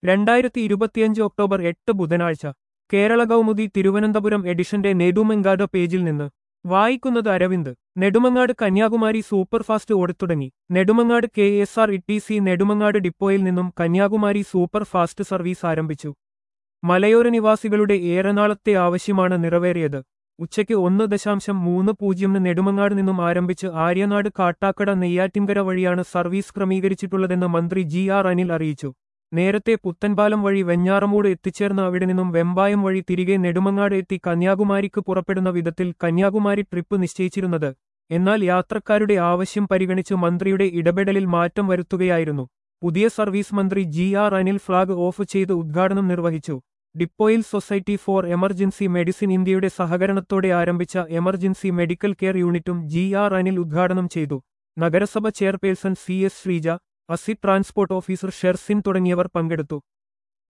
രണ്ടായിരത്തി ഇരുപത്തിയഞ്ച് ഒക്ടോബർ എട്ട് ബുധനാഴ്ച കേരള കൗമുദി തിരുവനന്തപുരം എഡിഷന്റെ നെടുമങ്ങാട് പേജിൽ നിന്ന് വായിക്കുന്നത് അരവിന്ദ് നെടുമങ്ങാട് കന്യാകുമാരി സൂപ്പർഫാസ്റ്റ് ഓടിത്തുടങ്ങി Nedumangad K S R T C സി നെടുമങ്ങാട് ഡിപ്പോയിൽ നിന്നും കന്യാകുമാരി സൂപ്പർ ഫാസ്റ്റ് സർവീസ് ആരംഭിച്ചു മലയോര നിവാസികളുടെ ഏറെ നാളത്തെ ആവശ്യമാണ് നിറവേറിയത് ഉച്ചയ്ക്ക് ഒന്ന് ദശാംശം മൂന്ന് പൂജ്യമിന് നെടുമങ്ങാട് നിന്നും ആരംഭിച്ച് ആര്യനാട് കാട്ടാക്കട നെയ്യാറ്റിൻകര വഴിയാണ് സർവീസ് ക്രമീകരിച്ചിട്ടുള്ളതെന്ന് മന്ത്രി ജി ആർ അനിൽ അറിയിച്ചു നേരത്തെ പുത്തൻപാലം വഴി വെഞ്ഞാറമൂട് എത്തിച്ചേർന്ന് അവിടെ നിന്നും വെമ്പായം വഴി തിരികെ നെടുമങ്ങാട് എത്തി കന്യാകുമാരിക്ക് പുറപ്പെടുന്ന വിധത്തിൽ കന്യാകുമാരി ട്രിപ്പ് നിശ്ചയിച്ചിരുന്നത് എന്നാൽ യാത്രക്കാരുടെ ആവശ്യം പരിഗണിച്ച് മന്ത്രിയുടെ ഇടപെടലിൽ മാറ്റം വരുത്തുകയായിരുന്നു പുതിയ സർവീസ് മന്ത്രി G R Anil flag off ചെയ്ത് ഉദ്ഘാടനം നിർവഹിച്ചു ഡിപ്പോയിൽ സൊസൈറ്റി ഫോർ എമർജൻസി മെഡിസിൻ ഇന്ത്യയുടെ സഹകരണത്തോടെ ആരംഭിച്ച എമർജൻസി മെഡിക്കൽ കെയർ യൂണിറ്റും ജി ആർ അനിൽ ഉദ്ഘാടനം ചെയ്തു നഗരസഭ ചെയർപേഴ്സൺ സി എസ് ശ്രീജ അസി ട്രാൻസ്പോർട്ട് ഓഫീസർ ഷെർസിൻ തുടങ്ങിയവർ പങ്കെടുത്തു